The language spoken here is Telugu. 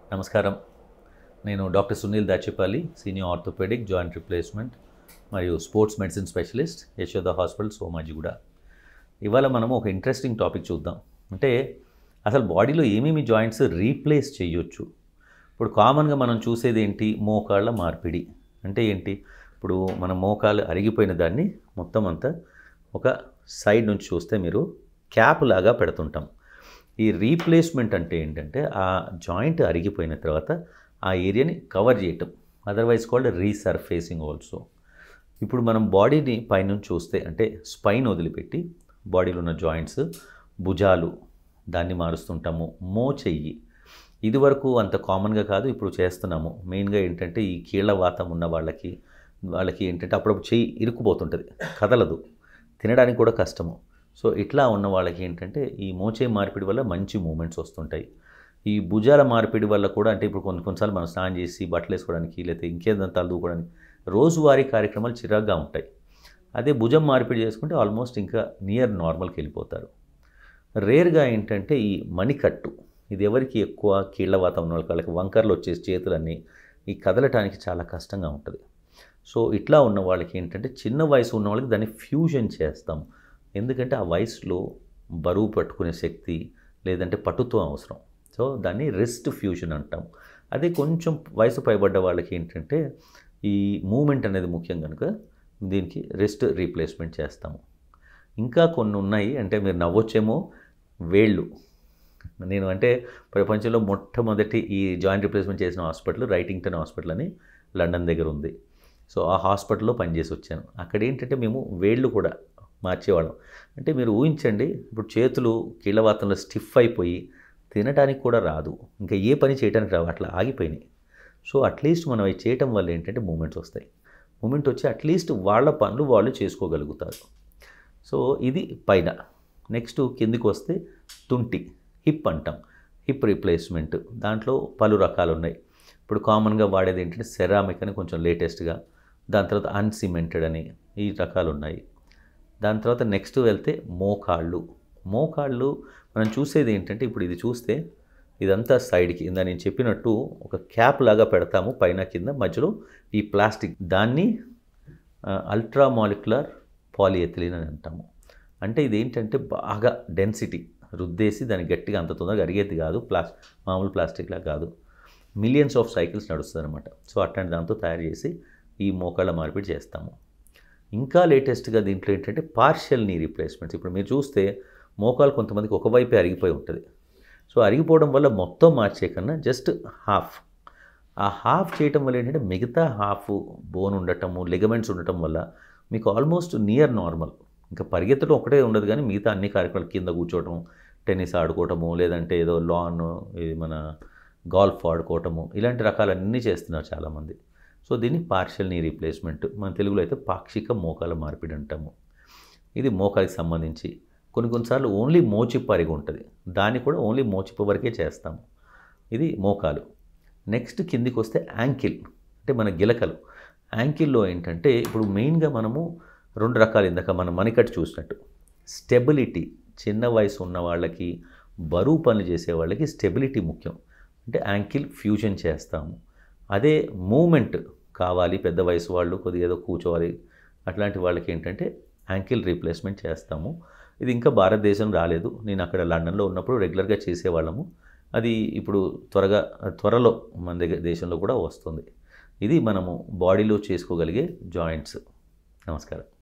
నమస్కారం నేను doctor Sunil Dachepalli senior orthopaedic joint replacement మరియు sports medicine specialist Yashoda hospital Somajiguda ఇవాళ మనం ఒక ఇంట్రెస్టింగ్ టాపిక్ చూద్దాం అంటే అసలు బాడీలో ఏమేమి జాయింట్స్ రీప్లేస్ చేయొచ్చు ఇప్పుడు కామన్గా మనం చూసేది ఏంటి మోకాళ్ళ మార్పిడి అంటే ఏంటి ఇప్పుడు మన మోకాలు అరిగిపోయిన దాన్ని మొత్తం అంతా ఒక సైడ్ నుంచి చూస్తే మీరు క్యాప్ లాగా పెడుతుంటాం ఈ రీప్లేస్మెంట్ అంటే ఏంటంటే ఆ జాయింట్ అరిగిపోయిన తర్వాత ఆ ఏరియాని కవర్ చేయటం అదర్వైజ్ కాల్డ్ రీసర్ఫేసింగ్ ఆల్సో ఇప్పుడు మనం బాడీని పైనుంచి చూస్తే అంటే స్పైన్ వదిలిపెట్టి బాడీలో ఉన్న జాయింట్స్ భుజాలు దాన్ని మారుస్తుంటాము మో చెయ్యి ఇది వరకు అంత కామన్గా కాదు ఇప్పుడు చేస్తున్నాము మెయిన్గా ఏంటంటే ఈ కీళ్ళ వాతం ఉన్న వాళ్ళకి వాళ్ళకి ఏంటంటే అప్పుడప్పుడు చెయ్యి ఇరుక్కుపోతుంటుంది కదలదు తినడానికి కూడా కష్టము సో ఇట్లా ఉన్న వాళ్ళకి ఏంటంటే ఈ మోచే మార్పిడి వల్ల మంచి మూమెంట్స్ వస్తుంటాయి ఈ భుజాల మార్పిడి వల్ల కూడా అంటే ఇప్పుడు కొన్ని కొన్నిసార్లు మనం స్నానం చేసి బట్టలు వేసుకోవడానికి లేకపోతే ఇంకేదైనా తలదూకోవడానికి రోజువారీ కార్యక్రమాలు చిరాగ్గా ఉంటాయి అదే భుజం మార్పిడి చేసుకుంటే ఆల్మోస్ట్ ఇంకా నియర్ నార్మల్కి వెళ్ళిపోతారు రేర్గా ఏంటంటే ఈ మణికట్టు ఇది ఎవరికి ఎక్కువ కీళ్ళవాతం ఉన్న వాళ్ళకి వాళ్ళకి వంకర్లు వచ్చేసి చేతులన్నీ ఈ కదలటానికి చాలా కష్టంగా ఉంటుంది సో ఇట్లా ఉన్న వాళ్ళకి ఏంటంటే చిన్న వయసు ఉన్న వాళ్ళకి దాన్ని ఫ్యూజన్ చేస్తాం ఎందుకంటే ఆ వయసులో బరువు పట్టుకునే శక్తి లేదంటే పట్టుతో అవసరం సో దాన్ని రెస్ట్ ఫ్యూజన్ అంటాం అదే కొంచెం వయసు పైబడ్డ వాళ్ళకి ఏంటంటే ఈ మూమెంట్ అనేది ముఖ్యం కనుక దీనికి రెస్ట్ రీప్లేస్మెంట్ చేస్తాము ఇంకా కొన్ని ఉన్నాయి అంటే మీరు నవ్వొచ్చేమో వేళ్ళు నేను అంటే ప్రపంచంలో మొట్టమొదటి ఈ జాయింట్ రిప్లేస్మెంట్ చేసిన హాస్పిటల్ రైటింగ్టన్ హాస్పిటల్ అని లండన్ దగ్గర ఉంది సో ఆ హాస్పిటల్లో పనిచేసి వచ్చాను అక్కడ ఏంటంటే మేము వేళ్ళు కూడా మార్చేవాళ్ళం అంటే మీరు ఊహించండి ఇప్పుడు చేతులు కీళ్ళవాతంలో స్టిఫ్ అయిపోయి తినడానికి కూడా రాదు ఇంకా ఏ పని చేయడానికి రావు అట్లా ఆగిపోయినాయి సో అట్లీస్ట్ మనం అవి చేయటం వల్ల ఏంటంటే మూమెంట్స్ వస్తాయి మూమెంట్ వచ్చి అట్లీస్ట్ వాళ్ళ పనులు వాళ్ళు చేసుకోగలుగుతారు సో ఇది పైన నెక్స్ట్ కిందికి వస్తే తుంటి హిప్ అంటాం హిప్ రీప్లేస్మెంట్ దాంట్లో పలు రకాలు ఉన్నాయి ఇప్పుడు కామన్గా వాడేది ఏంటంటే సెరామిక్ అని కొంచెం లేటెస్ట్గా దాని తర్వాత అన్సిమెంటెడ్ అని ఈ రకాలు ఉన్నాయి దాని తర్వాత నెక్స్ట్ వెళ్తే మోకాళ్ళు మోకాళ్ళు మనం చూసేది ఏంటంటే ఇప్పుడు ఇది చూస్తే ఇదంతా సైడ్కి ఇందా నేను చెప్పినట్టు ఒక క్యాప్ లాగా పెడతాము పైన కింద మధ్యలో ఈ ప్లాస్టిక్ దాన్ని అల్ట్రా మాలిక్యులర్ పాలిఎథిలిన్ అని అంటాము అంటే ఇది ఏంటంటే బాగా డెన్సిటీ రుద్దేసి దాన్ని గట్టిగా అంత తొందరగా అరిగేది కాదు ప్లాస్ మామూలు ప్లాస్టిక్లా కాదు మిలియన్స్ ఆఫ్ సైకిల్స్ నడుస్తుంది అనమాట సో అట్లాంటి దాంతో తయారు చేసి ఈ మోకాళ్ళ మార్పిడి చేస్తాము ఇంకా లేటెస్ట్గా దీంట్లో ఏంటంటే పార్షియల్ నీ రీప్లేస్మెంట్స్ ఇప్పుడు మీరు చూస్తే మోకాలు కొంతమందికి ఒకవైపే అరిగిపోయి ఉంటుంది సో అరిగిపోవడం వల్ల మొత్తం మార్చే కన్నా జస్ట్ హాఫ్ ఆ హాఫ్ చేయటం వల్ల ఏంటంటే మిగతా హాఫ్ బోన్ ఉండటము లిగమెంట్స్ ఉండటం వల్ల మీకు ఆల్మోస్ట్ నియర్ నార్మల్ ఇంకా పరిగెత్తడం ఒకటే ఉండదు కానీ మిగతా అన్ని కార్యక్రమాలు కింద కూర్చోవటం టెన్నిస్ ఆడుకోవటము లేదంటే ఏదో లాన్ ఇది మన గాల్ఫ్ ఆడుకోవటము ఇలాంటి రకాలన్నీ చేస్తున్నారు చాలామంది సో దీన్ని పార్షియల్ నీ రీప్లేస్మెంట్ మన తెలుగులో అయితే పాక్షిక మోకాల మార్పిడి అంటాము ఇది మోకాలికి సంబంధించి కొన్ని కొన్నిసార్లు ఓన్లీ మోచిప్ప అరిగి ఉంటుంది దాన్ని కూడా ఓన్లీ మోచిప్ప వరకే చేస్తాము ఇది మోకాలు నెక్స్ట్ కిందికి వస్తే యాంకిల్ అంటే మన గిలకలు యాంకిల్లో ఏంటంటే ఇప్పుడు మెయిన్గా మనము రెండు రకాలు ఇందాక మనం మణికట్టు చూసినట్టు స్టెబిలిటీ చిన్న వయసు ఉన్న వాళ్ళకి బరువు పనులు చేసే వాళ్ళకి స్టెబిలిటీ ముఖ్యం అంటే యాంకిల్ ఫ్యూజన్ చేస్తాము అదే మూమెంట్ కావాలి పెద్ద వయసు వాళ్ళు కొద్దిగా ఏదో కూర్చోవాలి అట్లాంటి వాళ్ళకి ఏంటంటే యాంకిల్ రీప్లేస్మెంట్ చేస్తాము ఇది ఇంకా భారతదేశం రాలేదు నేను అక్కడ లండన్లో ఉన్నప్పుడు రెగ్యులర్గా చేసేవాళ్ళము అది ఇప్పుడు త్వరగా త్వరలో మన దగ్గర దేశంలో కూడా వస్తుంది ఇది మనము బాడీలో చేసుకోగలిగే జాయింట్స్ నమస్కారం